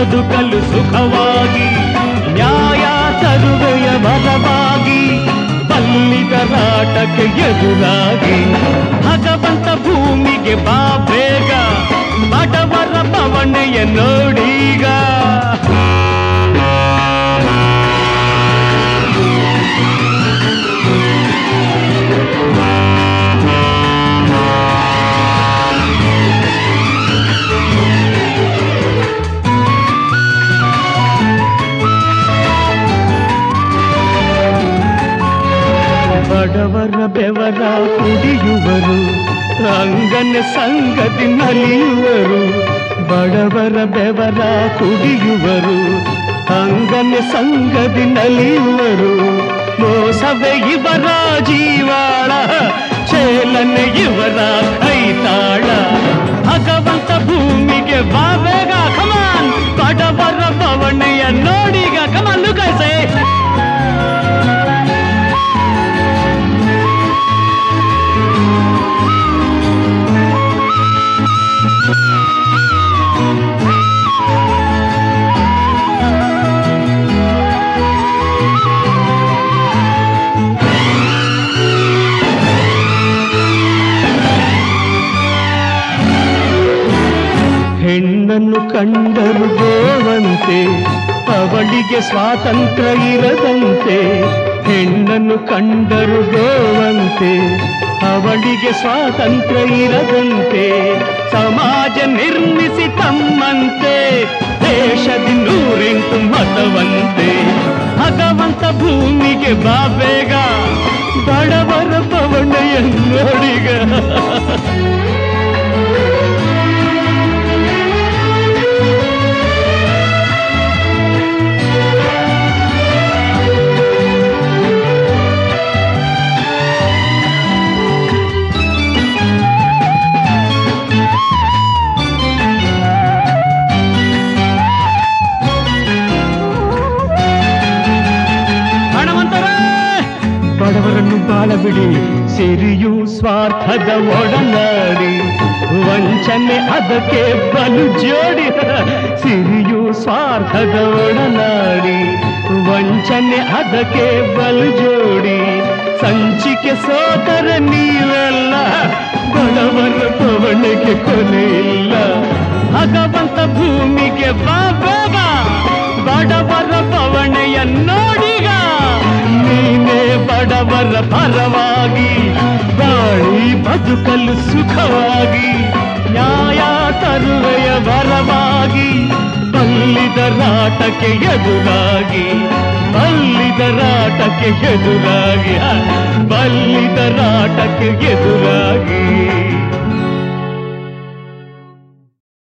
ಬದುಕಲು ಸುಖವಾಗಿ ನ್ಯಾಯ ತರುವೆಯ ಬಲವಾಗಿ ಬಲ್ಲಿದರಾಟಕ್ಕೆ ಎದುರಾಗಿ ಭಗವಂತ ಭೂಮಿಗೆ ಬಾ ಬೇಗ ಬಡವರ ಪವಣೆಯ ನೋಡೀಗ ಬಡವರ ಬೆವರ ಕುಡಿಯುವರು ರಂಗನ ಸಂಗತಿ ನಲಿಯುವರು ಬಡವರ ಬೆವರ ಕುಡಿಯುವರು ಅಂಗನ ಸಂಗತಿ ನಲಿಯುವರು ಮೋಸವೇ ಇವರ ಜೀವಾಳ ಚೇಲನೆ ಇವರ ಕೈತಾಳ ಭಗವಂತ ಭೂಮಿಗೆ ಬಾಬೇಗ ಕಮಾನ್ ಬಡವರ ಪವಣೆಯ ನೋಡಿಗ ಕಮಾನ್ ಲುಕಸೆ ಹೆಣ್ಣನ್ನು ಕಂಡರು ಗೋವಂತೆ ಅವಳಿಗೆ ಸ್ವಾತಂತ್ರ್ಯ ಇರದಂತೆ ಹೆಣ್ಣನ್ನು ಕಂಡರು ಗೋವಂತೆ ಅವಳಿಗೆ ಸ್ವಾತಂತ್ರ್ಯ ಇರದಂತೆ ಸಮಾಜ ನಿರ್ಮಿಸಿ ತಮ್ಮಂತೆ ದೇಶದ ನೂರೆಂಟು ಮತವಂತೆ ಭಗವಂತ ಭೂಮಿಗೆ ಬಾ ಬೇಗ ಬಡವರ ಪವಣೆಯ ನೋಡಿಗ ಹಣವಂತರೇ ಬಡವರನ್ನು ಬಾಳಬಿಡಿ ಸಿರಿಯು ಸ್ವಾರ್ಥದ ಒಡನಾಡಿ ವಂಚನೆ ಅದಕ್ಕೆ ಬಲು ಜೋಡಿ ಸಿರಿಯು ಸ್ವಾರ್ಥದ ಒಡನಾಡಿ ವಂಚನೆ ಅದಕ್ಕೆ ಬಲು ಜೋಡಿ ಸಂಚಿಕೆ ಸೋತರ ನೀವೆಲ್ಲ ಬಡವರ ಪವಣೆಗೆ ಕೊನೆ ಇಲ್ಲ ಭಗವಂತ ಭೂಮಿಗೆ ಬಾ ಬೇಗ ಬಡವರ ಪವಣೆಯ ನೋಡಿಗ ನೀನೇ ಬಡವರ ಪರವಾಗಿ ಬಾಳಿ ಬದುಕಲು ಸುಖವಾಗಿ ನ್ಯಾಯ ತರುವೆಯ ವರವಾಗಿ ಬಲ್ಲಿದರಾಟಕ್ಕೆ ಎದುರಾಗಿ ಬಲ್ಲಿದರಾಟಕ್ಕೆ ಎದುರಾಗಿ ಬಲ್ಲಿದರಾಟಕ್ಕೆ ಎದುರಾಗಿ